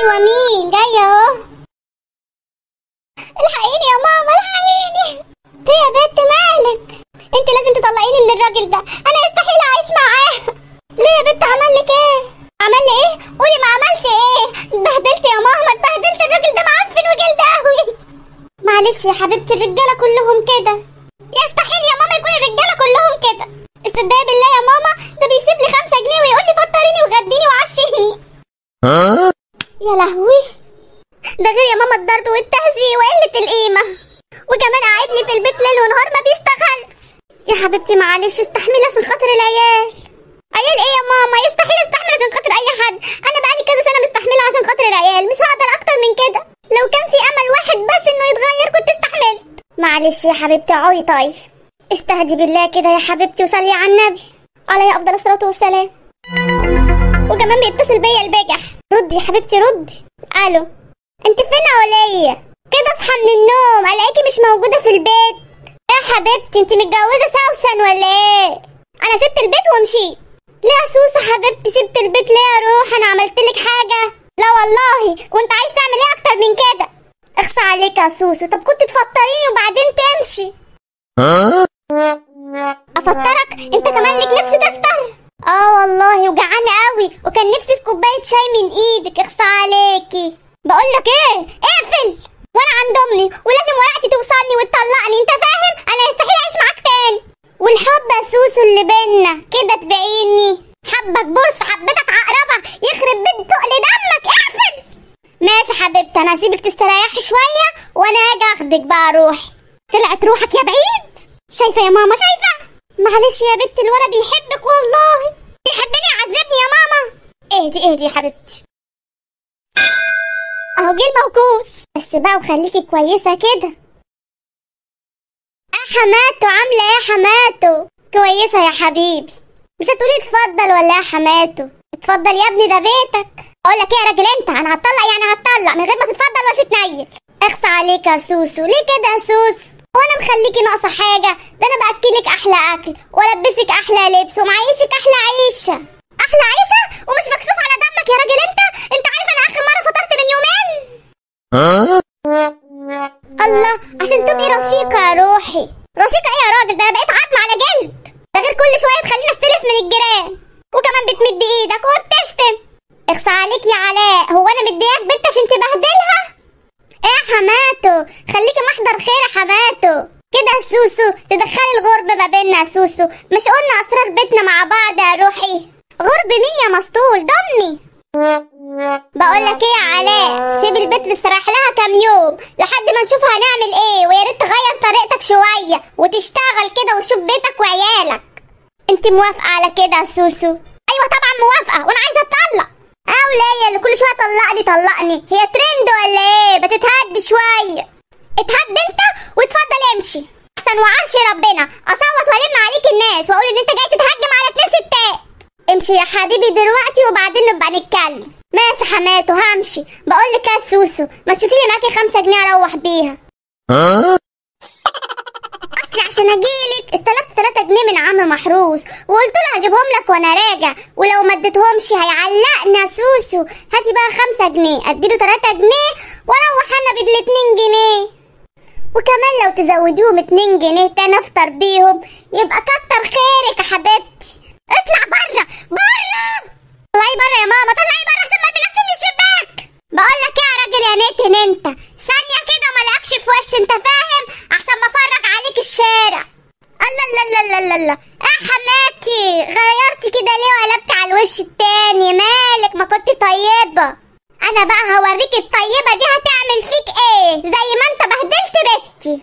ايوه مين جايه اهو الحقيني يا ماما الحقيني في يا بنت مالك انت لازم تطلعيني من الراجل ده انا يستحيل اعيش معاه ليه يا بنت عمل لك ايه عمل لي ايه قولي ما عملش ايه اتبهدلت يا ماما اتبهدلت الراجل ده معفن وجلد قوي معلش يا حبيبتي الرجاله كلهم كده يستحيل يا ماما يكون الرجاله كلهم كده الصدق بالله يا ماما ده بيسيب لي خمسة جنيه ويقول لي فطريني وغديني وعشيني يا لهوي ده غير يا ماما الضرب والتهزيء وقلة القيمة وكمان قاعد لي في البيت ليل ونهار ما بيشتغلش يا حبيبتي معلش استحملي عشان خاطر العيال عيال ايه يا ماما يستحيل استحمل عشان خاطر اي حد انا بقالي كذا سنة مستحملة عشان خاطر العيال مش هقدر اكتر من كده لو كان في امل واحد بس انه يتغير كنت استحملت معلش يا حبيبتي اقعدي طيب استهدي بالله كده يا حبيبتي وصلي على النبي عليه افضل الصلاه والسلام وكمان بيتصل بيا البجح ردي يا حبيبتي ردي الو انت فين يا وليه كده اصحى من النوم الاقيكي مش موجوده في البيت يا حبيبتي انت متجوزه سوسن ولا ايه انا سبت البيت ومشيت ليه يا سوسه حبيبتي سبت البيت ليه يا روح انا عملت لك حاجه لا والله وانت عايز تعمل ايه اكتر من كده اخصى عليك يا سوسو طب كنت تفطريني وبعدين تمشي افطرك انت كمان ليك نفس تفطر اه والله وجعانه قوي وكان نفسي في كوبايه شاي من ايدك اخصى عليكي بقول لك ايه اقفل وانا عند امي ولازم ورقتي توصلني وتطلقني انت فاهم انا يستحيل اعيش معاك تاني والحب يا سوسو اللي بينا كده تبعيني حبك برص حبتك عقربه يخرب بيت تقل دمك اقفل ماشي حبيبتي انا هسيبك تستريحي شويه وانا هاجي اخدك بقى روحي طلعت روحك يا بعيد شايفه يا ماما شايفه معلش يا بنت الولد بيحبك والله بيحبني يعذبني يا ماما اهدي اهدي يا حبيبتي اهو جه الموكوس بس بقى وخليكي كويسه كده اه حماتو عامله ايه يا حماتو كويسه يا حبيبي مش هتقولي اتفضل ولا يا حماتو اتفضل يا ابني ده بيتك اقول لك ايه يا راجل انت انا هتطلق يعني هتطلق من غير ما تتفضل ولا تتنيل اخصى عليك يا سوسو ليه كده يا سوسو وانا مخليكي ناقصه حاجه ده انا باكلك احلى اكل والبسك احلى لبس ومعيشك احلى عيشه احلى عيشه ومش مكسوف على دمك يا راجل انت انت عارف انا اخر مره فطرت من يومين الله عشان تبقي رشيقه يا روحي رشيقه ايه يا راجل ده انا بقيت عظم على جلد ده غير كل شويه تخليني استلف من الجيران وكمان بتمد ايدك وبتشتم اخصى عليك يا علاء هو انا مدياك بنت عشان تبهدلها ايه يا حماتو خليكي محضر خير يا حماتو كده يا سوسو تدخلي الغرب ما بيننا يا سوسو مش قلنا اسرار بيتنا مع بعض يا روحي غرب مين يا مسطول ضمي بقول لك ايه يا علاء سيب البيت نستريح لها كام يوم لحد ما نشوف هنعمل ايه ويا ريت تغير طريقتك شويه وتشتغل كده وتشوف بيتك وعيالك انت موافقه على كده يا سوسو ايوه طبعا موافقه وانا عايزه اتطلق اه وليا اللي كل شويه طلقني طلقني هي ترند ولا ايه بتتهد شويه اتهد انت واتفضل امشي احسن وعرش ربنا اصوت والم عليك الناس واقول ان انت جاي تتهجم على اتنين ستات امشي يا حبيبي دلوقتي وبعدين نبقى نتكلم ماشي حماتو همشي بقول لك يا سوسو ما تشوفي لي معاكي خمسة جنيه اروح بيها اصلي عشان اجيلك استلفت 3 جنيه من عم محروس وقلت له هجيبهم لك وانا راجع ولو ما اديتهمش هيعلقني يا سوسو هاتي بقى 5 جنيه اديله 3 جنيه واروح انا بال 2 جنيه وكمان لو تزوديهم 2 جنيه تاني افطر بيهم يبقى كتر خيرك يا حبيبتي اطلع بره بره طلعي بره يا ماما طلعي بره احسن ما ارمي نفسي من الشباك بقول لك ايه يا راجل يا نتن انت ثانيه كده مالكش في وش انت فاهم احسن ما افرج عليك الشارع الله لا لا لا لا لا اه حماتي غيرتي كده ليه وقلبت على الوش التاني مالك ما كنت طيبه انا بقى هوريك الطيبه دي هتعمل فيك ايه زي ما انت بهدلت بنتي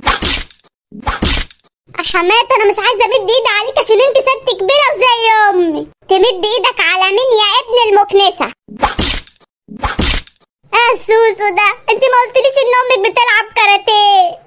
يا حمات انا مش عايزه امد ايدي عليك عشان انت ست كبيره وزي امي تمد ايدك على مين يا ابن المكنسه اه سوسو ده انت ما قلتليش ان امك بتلعب كاراتيه